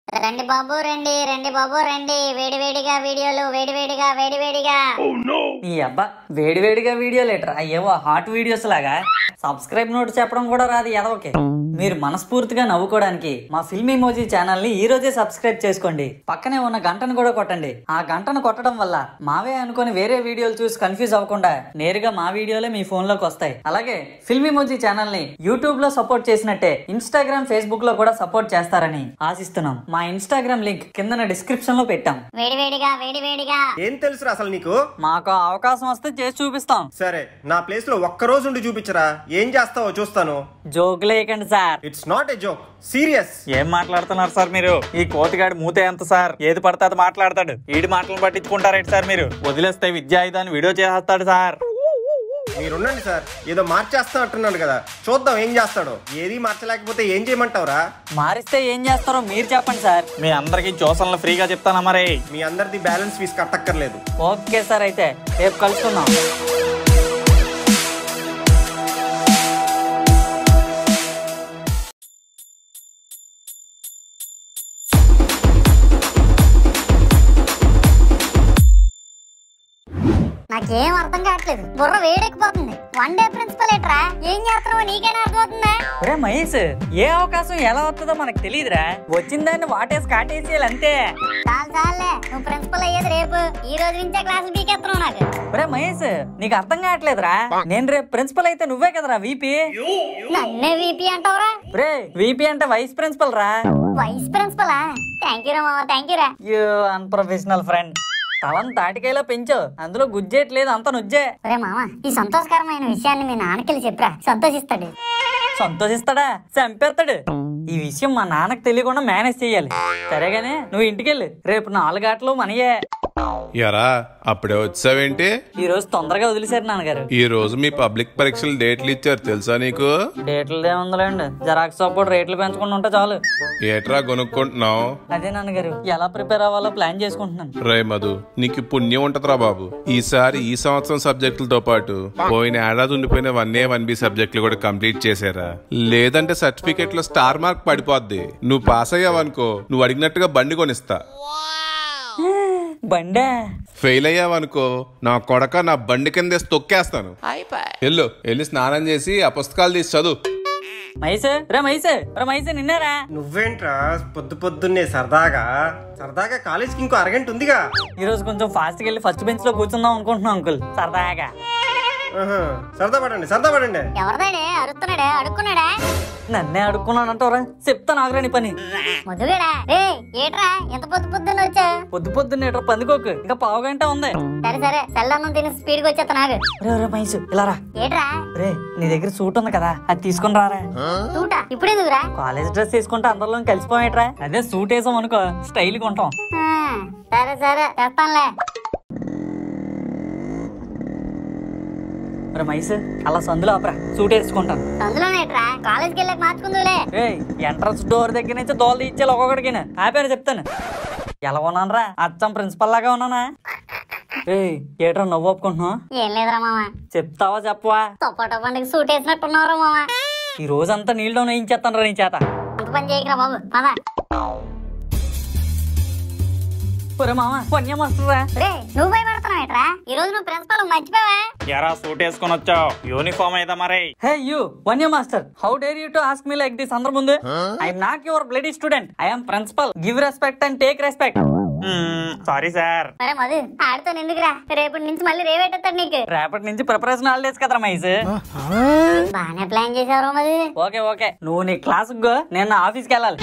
రండి బాబు రండి రండి బాబు రండి వేడివేడిగా వీడియోలు వేడివేడిగా వేడివేడిగా ఈ అబ్బా వేడివేడిగా వీడియోలు ఏట్రా అయ్యేవో హాట్ వీడియోస్ లాగా సబ్స్క్రైబ్ నోట్ చెప్పడం కూడా రాదు ఎదవకే మీరు మనస్ఫూర్తిగా నవ్వుకోవడానికి మా ఫిల్మ్ ఇమోజీ ఛానల్ ని ఈ రోజే సబ్స్క్రైబ్ చేసుకోండి పక్కనే ఉన్న గంటను కూడా కొట్టండి ఆ గంటను కొట్టడం వల్ల మావే అనుకొని వేరే వీడియోలు చూసి కన్ఫ్యూజ్ అవ్వకుండా నేరుగా మా వీడియోలే మీ ఫోన్ లోకి వస్తాయి అలాగే ఫిల్మ్ ఇమోజీ ఛానల్ ని యూట్యూబ్ లో సపోర్ట్ చేసినట్టే ఇన్స్టాగ్రామ్ ఫేస్బుక్ లో కూడా సపోర్ట్ చేస్తారని ఆశిస్తున్నాం మా ఇన్స్టాగ్రామ్ లింక్ కింద డిస్క్రిప్షన్ లో పెట్టాం వేడివేడిగా వేడివేడిగా ఏం తెలుసురా అసలు నీకు మాకు అవకాశం వస్తే చేసి చూపిస్తాం సరే నా ప్లేస్ లో ఒక్క రోజు ఉండి చూపించరా ఏం చేస్తావో చూస్తాను జోకులేయకండి sir it's not a joke serious ఏం మాట్లాడుతున్నారు సార్ మీరు ఈ కోతిగాడి మూతే ఎంత సార్ ఏది పడితే అది మాట్లాడతాడు ఈడి మాటలు పట్టించుకుంటారేంటి సార్ మీరు వదిలేస్తే విద్యా ఆయుధాన్ని వీడియో చేసేస్తాడు సార్ మీరుండండి సార్ ఏదో మార్చేస్తా అంటున్నాడు కదా చూద్దాం ఏం చేస్తాడో ఏది మార్చలేకపోతే ఏం చేయమంటావురా మారిస్తే ఏం చేస్తారో మీరు చెప్పండి సార్ మీ అందరికి ట్యూషన్లు ఫ్రీగా చెప్తానా మరి మీ అందరిది బ్యాలెన్స్ ఫీజు కట్టక్కర్లేదు ఓకే సార్ అయితే రేపు కలుసుకుందాం నాకేం అర్థం కావట్లేదు బుర్ర వేడెక్కిపోతుంది వన్ డే ప్రిన్సిపల్ ఏట్రా ఏం చేస్తున్నావో నీకైనా అర్థమవుతుందా ఒరే మహేష్ ఏ అవకాశం ఎలా వస్తుందో మనకు తెలియదురా వచ్చిన దాన్ని వాటేసి కాటేసేయాలి అంతే చాలు చాలులే నువ్వు ప్రిన్సిపల్ అయ్యేది రేపు ఈ రోజు నుంచే క్లాసులు పీకేస్తున్నావు నాకు ఒరే మహేష్ నీకు అర్థం కావట్లేదురా నేను రేపు ప్రిన్సిపల్ అయితే నువ్వే కదరా వీపీ నన్నే వీపీ అంటావురా ఒరే వీపీ అంటే వైస్ ప్రిన్సిపల్ రా వైస్ ప్రిన్సిపలా థ్యాంక్ యూ రా మామ థ్యాంక్ యూ రా యూ అన్ప్రొఫెషనల్ ఫ్రెండ్ తలం తాటికాయలో పెంచు అందులో గుజ్జేయట్లేదు అంత నుజ్జే ఒరే మామ ఈ సంతోషకరమైన విషయాన్ని మీ నాన్నకెళ్ళి చెప్పరా సంతోషిస్తాడు సంతోషిస్తాడా చంపేస్తాడు ఈ విషయం మా నాన్నకు తెలియకుండా మేనేజ్ చెయ్యాలి సరేగానే నువ్వు ఇంటికెళ్ళు రేపు నాలుగాటలు మనయే ఎరా అప్పుడే వచ్చావేంటి ఈ రోజు తొందరగా వదిలేశారు నాన్నగారు ఈ రోజు మీ పబ్లిక్ పరీక్షలు డేట్లు ఇచ్చారు తెలుసా నీకు డేట్లు ఏముందిలేండి జెరాక్స్ సపోర్ట్ రేట్లు పెంచకుండా ఉంటే చాలు ఏట్రా కొనుక్కుంటున్నావు అదే నాన్నగారు ఎలా ప్రిపేర్ అవ్వాలో ప్లాన్ చేసుకుంటున్నాను రే మధు నీకు పుణ్యం ఉంటదిరా బాబు ఈసారి ఈ సంవత్సరం సబ్జెక్టులతో పాటు పోయిన ఏడాది ఉండిపోయిన వన్ ఏ వన్ బి సబ్జెక్టులు కూడా కంప్లీట్ చేశారా లేదంటే సర్టిఫికెట్ లో స్టార్ మార్క్ పడిపోద్ది నువ్వు పాస్ అయ్యావనుకో నువ్వు అడిగినట్టుగా బండి కొనిస్తా బండే ఫెయిల్ అయ్యావనుకో నా కొడక నా బండి కింద వేసి తొక్కేస్తాను వెళ్ళు వెళ్ళి స్నానం చేసి ఆ పుస్తకాలు తీసి చదువు మైసే రే మైసే రే మైసే నిన్నారా నువ్వేంట్రా పొద్దు పొద్దున్నే సరదాగా సరదాగా కాలేజ్కి ఇంకో అరగంట ఉందిగా ఈ రోజు కొంచెం ఫాస్ట్ గా వెళ్ళి ఫస్ట్ బెంచ్ లో కూర్చుందాం అనుకుంటున్నాం అంకుల్ సరదాగా ఆహా, సరదా పడండి సరదా పడండి ఎవరిదాడే అరుస్తున్నాడే అడుక్కున్నాడా నన్నే అడుక్కున్నానంటారా చెప్తా నాగరాని పని ముదుగడా రే ఏట్రా ఎంత పొద్దు పొద్దున్న వచ్చా పొద్దు పొద్దున్నేట్రా పందుకోకు ఇంకా పావు గంట ఉంది సరే సరే సెల్లన్నం తిని స్పీడ్కి వచ్చేస్తా నాకు రే రే మైసు ఇలా రా ఏట్రా రే నీ దగ్గర సూట్ ఉంది కదా అది తీసుకుని రారా తూట ఇప్పుడు ఎందుకురా కాలేజ్ డ్రెస్ వేసుకుంటే అందరిలో కలిసిపోయేట్రా అదే సూట్ వేసాం అనుకో స్టైల్ కొంటాం ఆ, సరే సరే తెస్తానులే రే మైసు అలా సందులో ఆపరా సూట్ వేసుకుంటాను అందులోనేట్రా కాలేజ్కి వెళ్ళాక మార్చుకుందులే రే ఎంట్రన్స్ డోర్ దగ్గర నుంచి దోలు ఇచ్చేయాలి ఒక్కొక్కడికి ఆపారు చెప్తాను ఎలా ఉన్నాను రా అచ్చం ప్రిన్సిపల్ లాగా ఉన్నానా రే ఏట్రా నవ్వు ఒప్పుకుంటున్నావు ఏం లేదురా మామ చెప్తావా చెప్పవా తొప్పట పండుగ సూట్ వేసినట్టున్నావురా మామ ఈ రోజంతా నీళ్ళు డౌన్ వేయించేస్తాను రా నీ చేత అంత పని చేయకరా బాబు పద ఒరే మామ వన్య మాస్టర్ రా రే నువ్వు భయపడుతున్నావు ఏట్రా ఈ రోజు నువ్వు ప్రిన్సిపల్ మర్చిపోవా ఎరా సూట్ వేసుకొని వచ్చావు యూనిఫామ్ అయితే మరి hey you Vanya master how dare you to ask me like this అందరి ముందు I'm not your bloody student I'm principal give respect and take respect sorry sir సరే మధు ఆడితో ఎందుకురా రేపటి నుంచి మళ్ళీ రేవేటెత్తాడు నీకు రేపటి నుంచి ప్రిపరేషన్ హాలిడేస్ కదరా మైస్ బాగానే ప్లాన్ చేసావు మధు ఓకే ఓకే నువ్వు నీ క్లాస్ గో నేను నా ఆఫీస్కి వెళ్ళాలి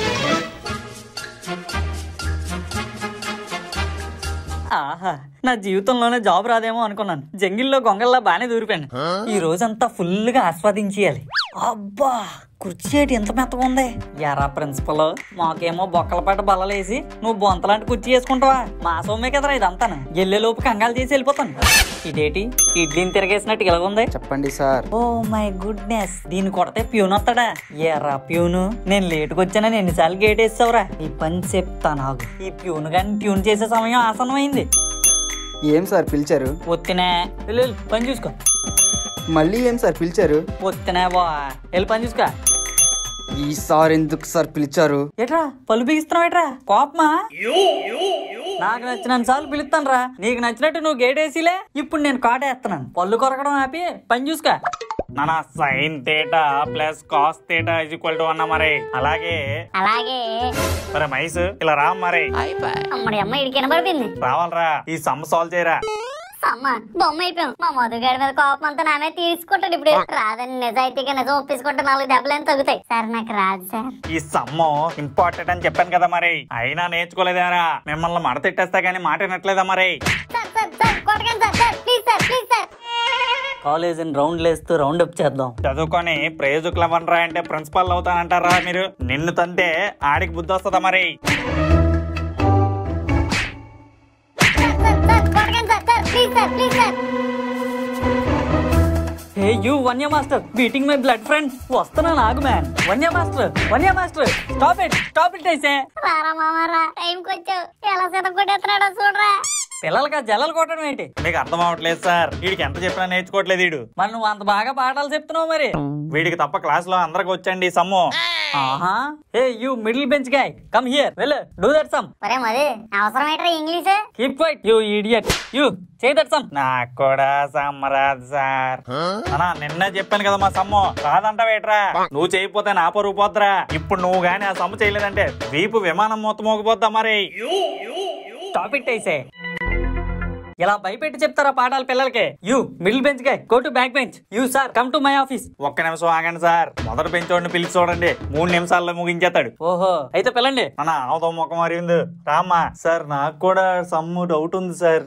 ఆహా నా జీవితంలోనే జాబ్ రాదేమో అనుకున్నాను జంగిల్లో గొంగల్లా బానే దూరిపోయాను ఈ రోజంతా ఫుల్ గా ఆస్వాదించేయాలి అబ్బా కుర్చీ ఎంత మెత్తగా ఉంది ఎరా ప్రిన్సిపల్ మాకేమో బొక్కలపాట బల్లలేసి నువ్వు బొంతలాంటి కుర్చీ వేసుకుంటావా మా సొమ్మే కదరా ఇదంతాను లోపు కంగాలు చేసి వెళ్ళిపోతాను ఇదేటి ఇడ్లీని తిరగేసినట్టు ఇలాగుంది చెప్పండి సార్ ఓ మై గుడ్నెస్ దీన్ని కొడితే ప్యూన్ వస్తాడా ఎరా ప్యూను నేను లేటుకు వచ్చానని ఎన్నిసార్లు గేట్ వేస్తావురా ఈ పని చెప్తా నాకు ఈ ప్యూన్ గాని ట్యూన్ చేసే సమయం ఆసనమైంది ఏం సార్ పిలిచారు ఒత్తినే వెళ్ళు, వెళ్ళు, పని చూసుకో మళ్ళీ ఏం సార్ పిలిచారు ఒత్తినే బా వెళ్ళి పని చూసుకో ఈసారి ఎందుకు సార్ పిలిచారు ఏట్రా పళ్ళు బిగిస్తున్నావు ఏట్రా కోపమా నాకు నచ్చిన సార్లు పిలుస్తాను రా నీకు నచ్చినట్టు నువ్వు గేట్ వేసిలే ఇప్పుడు నేను కాటేస్తున్నాను పళ్ళు కొరకడం ఆపి పని చూసుకో నానా sine theta plus cos theta is equal to అన్న మరి అలాగే అలాగే మరి మైస్ ఇలా రా మరి అమ్మడి అమ్మ ఇడికి వినబడిపోయింది రావాలరా ఈ సమ్ సాల్వ్ చేయరా అమ్మ బొమ్మ అయిపోయాం మా మధుగాడి మీద కోపం అంతా నా మీద తీసుకుంటాడు ఇప్పుడు రాదని నిజాయితీగా నిజం ఒప్పించుకుంటే నాలుగు దెబ్బలేం తగ్గుతాయి సార్ నాకు రాదు సార్ ఈ సమ్ము ఇంపార్టెంట్ అని చెప్పాను కదా మరి అయినా నేర్చుకోలేదారా మిమ్మల్ని మడతెట్టేస్తా గానీ మాట వినట్లేదా మరి సార్ సార్ సార్ కొట్టకండి sir sir please sir please sir కాలేజీని రౌండ్లు వేస్తూ రౌండ్ అప్ చేద్దాం చదువుకొని ప్రయోజకులు అవ్వనరా అంటే ప్రిన్సిపల్ అవుతానంటారా మీరు నిన్ను తంతే ఆడికి బుద్ధి వస్తుందా మరి సార్ సార్ సార్ కొట్టకండి sir sir please sir please sir hey you Vanya master beating my blood friend వస్తున్నా Nagu man Vanya master Vanya master stop it stop it అయితే రారా మామారా టైంకి వచ్చావు ఎలా శతం కొట్టేస్తున్నాడో చూడరా పిల్లలకి ఆ జల్లలు కొట్టడం ఏంటి మీకు అర్థం అవ్వట్లేదు సార్ వీడికి ఎంత చెప్పినా నేర్చుకోవట్లేదు వీడు మరి నువ్వు అంత బాగా పాఠాలు చెప్తున్నావు మరి వీడికి తప్ప క్లాస్ లో అందరికి వచ్చండి ఈ సమ్ము ఆహా hey you middle bench guy come here well do that sum ఒరే మధు అవసరం ఏంట్రా English keep quiet you idiot you say that sum నాకు కూడా సమ్మరాదు సార్ అన్నా నిన్న చెప్పాను కదా మా సమ్ము రాదంటావేట్రా నువ్వు చేయకపోతే నా పరుగు పోద్దురా ఇప్పుడు నువ్వు గానీ ఆ సమ్ము చేయలేదంటే వీపు విమానం మొత్తం మోగిపోద్దా మరి స్టాప్ ఇట్ అయితే ఇలా భయపెట్టి చెప్తారా పాఠాలు పిల్లలకి you middle bench guy go to back bench you sir come to my office ఒక్క నిమిషం ఆగండి సార్ మొదటి పెంచోడిని పిలిచి చూడండి మూడు నిమిషాల్లో ముగించేస్తాడు ఓహో అయితే పిల్లండి అన్న అవతో ముఖం మరింది రామ్మా సార్ నాకు కూడా సమ్ము డౌట్ ఉంది సార్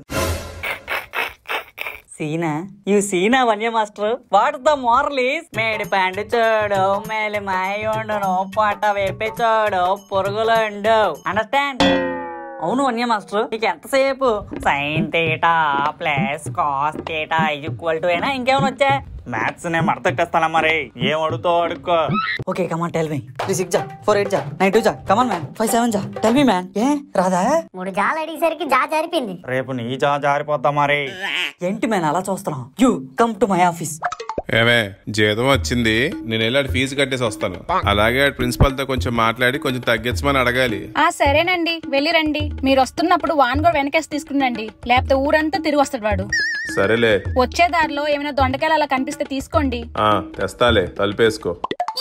సీనా యు సీనా Vanya master what the moral is మేడి పండు చూడు మేలి మాయుండును పొట్ట వేపి చూడు పురుగులు ఉండవు అండర్స్టాండ్ అవును వన్య మాస్టర్ నీకు ఎంతసేపు sine theta plus cos theta equal to అయినా ఇంకేమైనా వచ్చా మ్యాథ్స్ నేను మడతెట్టేస్తానా మరి ఏం అడుగుతావు అడుక్కో okay come on tell me three six జా ఫోర్ ఎయిట్ జా నైన్ టూ జా కమాన్ మ్యాన్ ఫైవ్ సెవెన్ జా టెల్ మీ మ్యాన్ ఏ రాదా మూడు జాలు అడిగేసరికి జా జరిపింది రేపు నీ జా జారిపోద్దా మరి ఏంటి మ్యాన్ అలా చూస్తున్నావు you come to my office ఏమే జీతం వచ్చింది నేను వెళ్ళి ఆడి ఫీజు కట్టేసి వస్తాను అలాగే ఆడి ప్రిన్సిపల్ తో కొంచెం మాట్లాడి కొంచెం తగ్గించమని అడగాలి ఆ సరేనండి వెళ్ళి రండి మీరు వస్తున్నప్పుడు వాన్ కూడా వెనకేసి తీసుకురండి లేకపోతే ఊరంతా తిరిగి వస్తాడు వాడు సరేలే వచ్చే దారిలో ఏమైనా దొండకాయలు అలా కనిపిస్తే తీసుకోండి ఆ తెస్తాలే తలుపేసుకో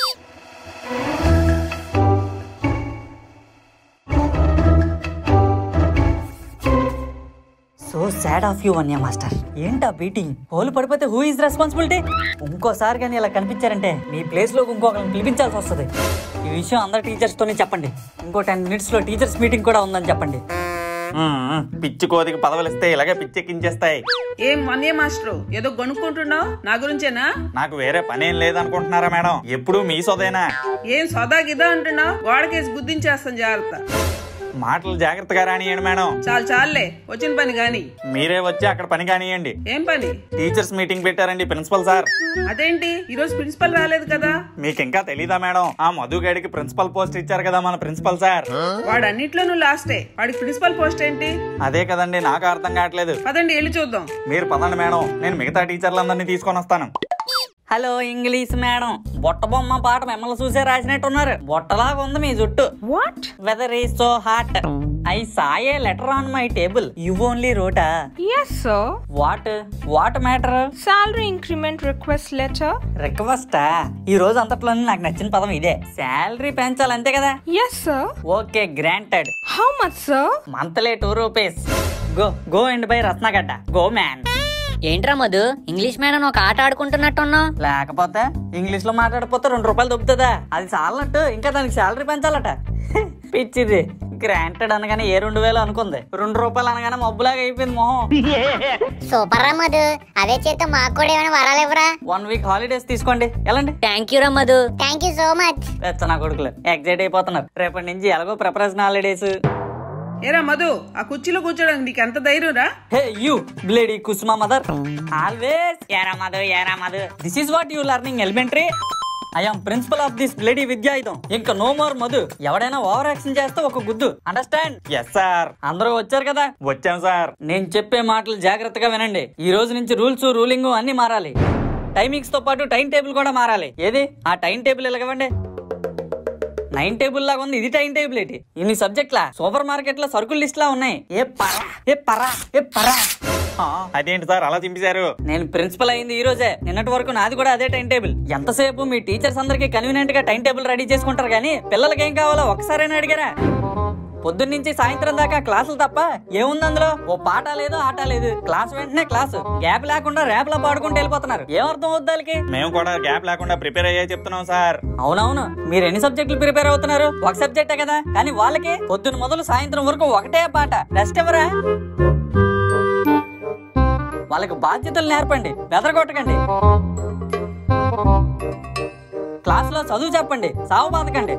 so sad of you Vanya master ఏంటా బీటింగ్ హోల్ పడిపోతే హూ ఇస్ రెస్పాన్సిబిలిటీ ఇంకోసారి కానీ ఇలా కనిపించారంటే మీ ప్లేస్ లో ఇంకొకరిని పిలిపించాల్సి వస్తుంది ఈ విషయం అందరు టీచర్స్ తోనే చెప్పండి ఇంకో టెన్ మినిట్స్ లో టీచర్స్ మీటింగ్ కూడా ఉందని చెప్పండి మ్మ్, పిచ్చి కోతికి పదవులు ఇస్తే ఇలాగే పిచ్చెక్కించేస్తాయి ఏం వన్య మాస్టరు ఏదో కొనుక్కుంటున్నావు నా గురించేనా నాకు వేరే పనేం లేదనుకుంటున్నారా మేడం ఎప్పుడు మీ సొదేనా ఏం సదా గిదా అంటున్నావు గోడకేసి గుద్దించేస్తాను జాగ్రత్త మాటలు జాగ్రత్తగా రానియండి మేడం చాలు చాలులే వచ్చిన పని గాని మీరే వచ్చి అక్కడ పని కానియండి ఏం పని టీచర్స్ మీటింగ్ పెట్టారండి ప్రిన్సిపల్ సార్ అదేంటి ఈరోజు ప్రిన్సిపల్ రాలేదు కదా మీకు ఇంకా తెలీదా మేడం ఆ మధుగాడికి ప్రిన్సిపల్ పోస్ట్ ఇచ్చారు కదా మన ప్రిన్సిపల్ సార్ వాడు అన్నిట్లోనూ లాస్టే వాడికి ప్రిన్సిపల్ పోస్ట్ ఏంటి అదే కదండి నాకు అర్థం కావట్లేదు పదండి వెళ్ళి చూద్దాం మీరు పదండి మేడం నేను మిగతా టీచర్లందరినీ తీసుకొని వస్తాను హలో ఇంగ్లీష్ మేడం బొట్ట బొమ్మ పాట మిమ్మల్ని చూసే రాసినట్టున్నారు బొట్టలాగా ఉంది మీ జుట్టు what weather is so hot I saw a letter on my table you only wrote a Yes, sir. What what matter Salary increment request letter? రిక్వెస్టా ఈ రోజు అంతట్లోనే నాకు నచ్చిన పదం ఇదే శాలరీ పెంచాలి అంతే కదా Yes, sir. Okay granted How much, sir? Monthly two rupees go go and bye రత్నగడ్డ గో మ్యాన్ ఏంట్రా మధు ఇంగ్లీష్ మేడం ఒక ఆట ఆడుకుంటున్నట్టున్నావు లేకపోతే ఇంగ్లీష్ లో మాట్లాడకపోతే రెండు రూపాయలు దొబ్బుతుందా అది చాలన్నట్టు ఇంకా దానికి శాలరీ పెంచాలట పిచ్చిది గ్రాంటెడ్ అనగానే ఏ రెండు వేలు అనుకుంది రెండు రూపాయలు అనగానే మబ్బులాగా అయిపోయింది మొహం సూపర్ రా మధు అదే చేత మాకు కూడా ఏమైనా వరాలు ఇవ్వరా వన్ వీక్ హాలిడేస్ తీసుకోండి వెళ్ళండి థ్యాంక్ యూ రా Madhu thank you so much పెచ్చ నా కొడుకులు ఎగ్జైట్ అయిపోతున్నారు రేపటి నుంచి ఎలాగో ప్రిపరేషన్ హాలిడేస్ ఏరా మధు ఆ కుర్చీలో కూర్చోడానికి నీకు ఎంత ధైర్యం రా hey you bloody Kusuma mother always యారా మధు యారా Madhu this is what you learning elementary I'm principal of this bloody విద్యాయుధం ఇంకా నో మోర్ మధు ఎవడైనా ఓవర్ యాక్షన్ చేస్తే ఒక గుద్దు అండర్స్టాండ్ ఎస్ సార్ అందరూ వచ్చారు కదా వచ్చాం సార్ నేను చెప్పే మాటలు జాగ్రత్తగా వినండి ఈ రోజు నుంచి రూల్స్ రూలింగ్ అన్ని మారాలి టైమింగ్స్ తో పాటు టైం టేబుల్ కూడా మారాలి ఏది ఆ టైం టేబుల్ ఇలాగవండి టైం టేబుల్ లాగా ఉంది ఇది టైం టేబుల్ ఏంటి ఇన్ని సబ్జెక్ట్లా సూపర్ మార్కెట్ లో సరుకుల లిస్ట్ లా ఉన్నాయి ఏ పరా ఏ పరా ఏ పరా ఆ, అదేంటి సార్ అలా చింపేశారు నేను ప్రిన్సిపల్ అయింది ఈ రోజే నిన్నటి వరకు నాది కూడా అదే టైం టేబుల్ ఎంతసేపు మీ టీచర్స్ అందరికి కన్వీనియంట్ గా టైం టేబుల్ రెడీ చేసుకుంటారు కానీ పిల్లలకి ఏం కావాలో ఒక్కసారైనా అడిగారా పొద్దున్న నుంచి సాయంత్రం దాకా క్లాసులు తప్ప ఏముంది అందులో ఓ పాట లేదు ఆట లేదు క్లాస్ వెంటనే క్లాసు గ్యాప్ లేకుండా ర్యాప్ లా పాడుకుంటూ వెళ్ళిపోతున్నారు ఏమర్థం అవుద్ది వాళ్ళకి మేము కూడా గ్యాప్ లేకుండా ప్రిపేర్ అయ్యే చెప్తున్నాం సార్ అవునవును మీరు ఎన్ని సబ్జెక్టులు ప్రిపేర్ అవుతున్నారు ఒక సబ్జెక్టే కదా కానీ వాళ్ళకి పొద్దున మొదలు సాయంత్రం వరకు ఒకటే పాట రెస్ట్ ఎవరా వాళ్ళకి బాధ్యతలు నేర్పండి బెదరగొట్టకండి క్లాస్ లో చదువు చెప్పండి సాగు బాధకండి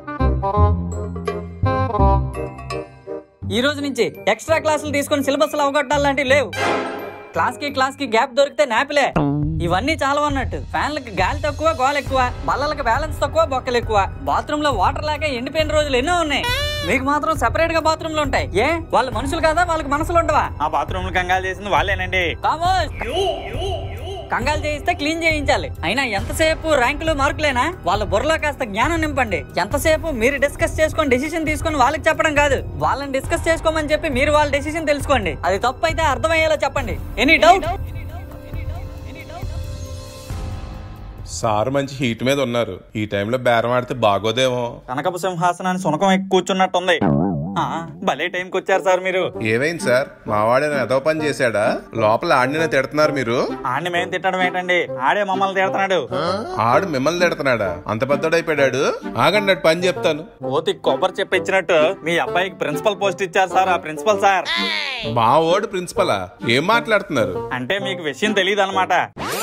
ఈ రోజు నుంచి ఎక్స్ట్రా క్లాసులు తీసుకొని సిలబస్ అవగొట్టాలి లాంటివి లేవు క్లాస్ కి క్లాస్ కి గ్యాప్ దొరికితే నాపిలే ఇవన్నీ చాలా అన్నట్టు ఫ్యాన్లకి గాలి తక్కువ గోల ఎక్కువ బల్లలకి బ్యాలెన్స్ తక్కువ బొక్కలు ఎక్కువ బాత్రూమ్ లో వాటర్ లేక ఎండిపోయిన రోజులు ఎన్నో ఉన్నాయి మీకు మాత్రం సెపరేట్ గా బాత్రూమ్ లో ఉంటాయి ఏ వాళ్ళు మనుషులు కాదా వాళ్ళకి మనసులు ఉండవా ఆ బాత్రూమ్ కంగాలు చేసింది వాళ్ళేనండి కామోస్ కంగాలు చేయిస్తే క్లీన్ చేయించాలి అయినా ఎంతసేపు ర్యాంకులు మార్కులేనా వాళ్ళ బుర్రలో కాస్త జ్ఞానం నింపండి ఎంతసేపు మీరు డిస్కస్ చేసుకొని డెసిషన్ తీసుకొని వాళ్ళకి చెప్పడం కాదు వాళ్ళని డిస్కస్ చేసుకోమని చెప్పి మీరు వాళ్ళ డెసిషన్ తెలుసుకోండి అది తప్పు అయితే అర్థమయ్యేలా చెప్పండి ఎనీ డౌట్ సార్ మంచి హీట్ మీద ఉన్నారు ఈ టైంలో బేరం ఆడితే బాగోదేమో కనకపు సింహాసనాన్ని సునకం ఎక్కి కూర్చున్నట్టుంది ఆ, భలే టైంకి వచ్చారు సార్ మీరు ఏమైంది సార్ మావాడేనా ఏదో పని చేశాడా లోపల ఆడిన తిడుతున్నారు మీరు ఆడిని మేము తిట్టడం ఏంటండి ఆడే మమ్మల్ని తిడుతున్నాడు ఆడు మిమ్మల్ని తిడుతున్నాడా అంత పెద్దోడైపోయాడు ఆగండి అటు పని చెప్తాను ఓతి కొబ్బరి చెప్పిచ్చినట్టు మీ అబ్బాయికి ప్రిన్సిపల్ పోస్ట్ ఇచ్చారు సార్ ఆ ప్రిన్సిపల్ సార్ మా ఓడు ప్రిన్సిపలా ఏం మాట్లాడుతున్నారు అంటే మీకు విషయం తెలియదు అనమాట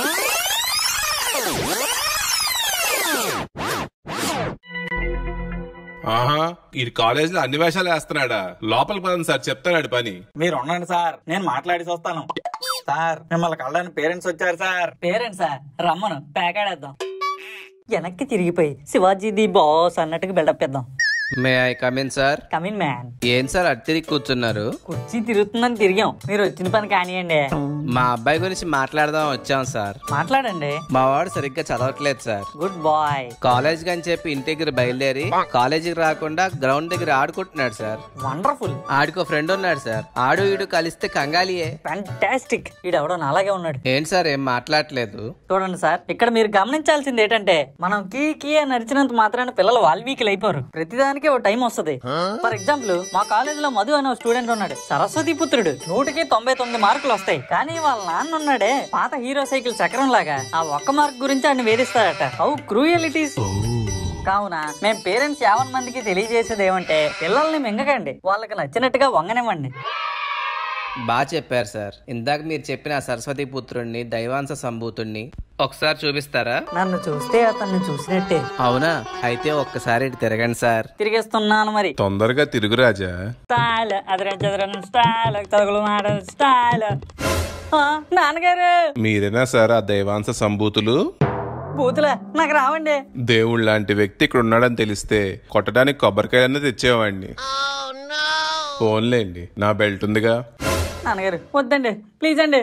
ఆహా ఈ కాలేజ్ లో అన్ని వేషాలు వేస్తున్నాడా లోపల పదండి సార్ చెప్తాడు పని మీరు ఉండండి సార్ నేను మాట్లాడి వస్తాను సార్ మిమ్మల్ని కళ్ళని పేరెంట్స్ వచ్చారు సార్ పేరెంట్సా రమ్మను ప్యాకాడేద్దాం వెనక్కి తిరిగిపోయి శివాజీ ది బాస్ అన్నట్టుగా బిల్డప్ ఇద్దాం may I come in sir come in man ఏం సార్ అటు తిరిగి కూర్చున్నారు కుర్చీ తిరుగుతుందని తిరిగాం మీరు వచ్చిన పని కానివ్వండి మా అబ్బాయి గురించి మాట్లాడదాం వచ్చాం సార్ మాట్లాడండి మా వాడు సరిగ్గా చదవట్లేదు సార్ గుడ్ బాయ్ కాలేజ్ అని చెప్పి ఇంటి దగ్గర బయలుదేరి కాలేజీకి రాకుండా గ్రౌండ్ దగ్గర ఆడుకుంటున్నాడు సార్ వండర్ఫుల్ ఆడికో ఫ్రెండ్ ఉన్నాడు సార్ ఆడు ఈడు కలిస్తే కంగాలియే ఫ్యాంటాస్టిక్ ఈడెవడో నాలాగే ఉన్నాడు ఏంటి సార్ ఏం మాట్లాడట్లేదు చూడండి సార్ ఇక్కడ మీరు గమనించాల్సింది ఏంటంటే మనం కీ కీ అని అరిచినంత మాత్రాన పిల్లలు వాల్మీకి అయిపోరు ప్రతిదానికి ఓ టైం వస్తది ఫర్ ఎగ్జాంపుల్ మా కాలేజ్ లో మధు అనే స్టూడెంట్ ఉన్నాడు సరస్వతి పుత్రుడు నూటికి తొంభై తొమ్మిది మార్కులు వస్తాయి కానీ వాళ్ళ నాన్న ఉన్నాడే పాత హీరో సైకిల్ చక్రం లాగా ఆ ఒక్క మార్క్ గురించి ఆయన వేధిస్తాడట హౌ క్రూయలిటీస్ కావున మేము పేరెంట్స్ యావన్ మందికి తెలియజేసేది ఏమంటే పిల్లల్ని మింగకండి వాళ్ళకి నచ్చినట్టుగా వంగనివ్వండి బాగా చెప్పారు సార్ ఇందాక మీరు చెప్పిన ఆ సరస్వతి పుత్రుణ్ణి దైవాంశ సంభూతుణ్ణి ఒకసారి చూపిస్తారా నన్ను చూస్తే అతన్ని చూసినట్టే అవునా అయితే ఒక్కసారి ఇటు తిరగండి సార్ తిరిగేస్తున్నాను మరి తొందరగా తిరుగు రాజా స్టైల్ అదరం చదరం స్టైల్ తగులు మాట స్టైల్ ఆ, నాన్నగారు మీరేనా సార్ ఆ దైవాంశ సంభూతులు బూతులే నాకు రావండి దేవుడు లాంటి వ్యక్తి ఇక్కడ ఉన్నాడని తెలిస్తే కొట్టడానికి కొబ్బరికాయలన్నీ తెచ్చేవాడిని ఫోన్లేండి నా బెల్ట్ ఉందిగా నాన్నగారు వద్దండి ప్లీజ్ అండి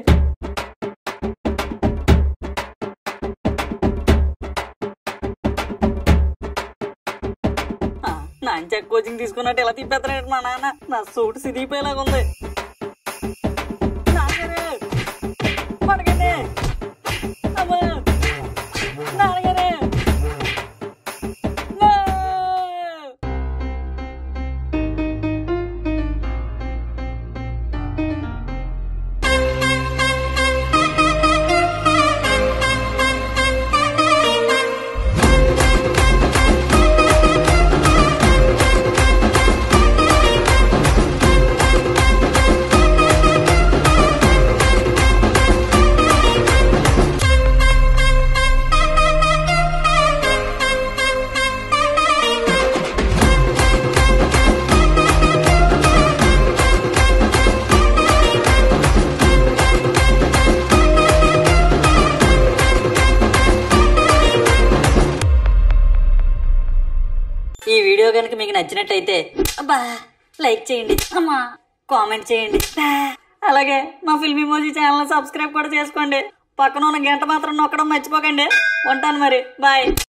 ఆ, నా చెక్ కోచింగ్ తీసుకున్నట్టు ఎలా తిప్పేస్తున్నాడు మా నాన్న నా సూట్ సిదిగిపోయేలాగా ఉంది నాన్నగారు పడకండి అమ్మా నాన్నగారు No! ఈ వీడియో కనుక మీకు నచ్చినట్టయితే అబ్బా లైక్ చేయండి అమ్మా కామెంట్ చేయండి బా. అలాగే మా ఫిల్మీ మోజీ ఛానల్ సబ్స్క్రైబ్ కూడా చేసుకోండి పక్కన ఉన్న గంట మాత్రం నొక్కడం మర్చిపోకండి ఉంటాను మరి బాయ్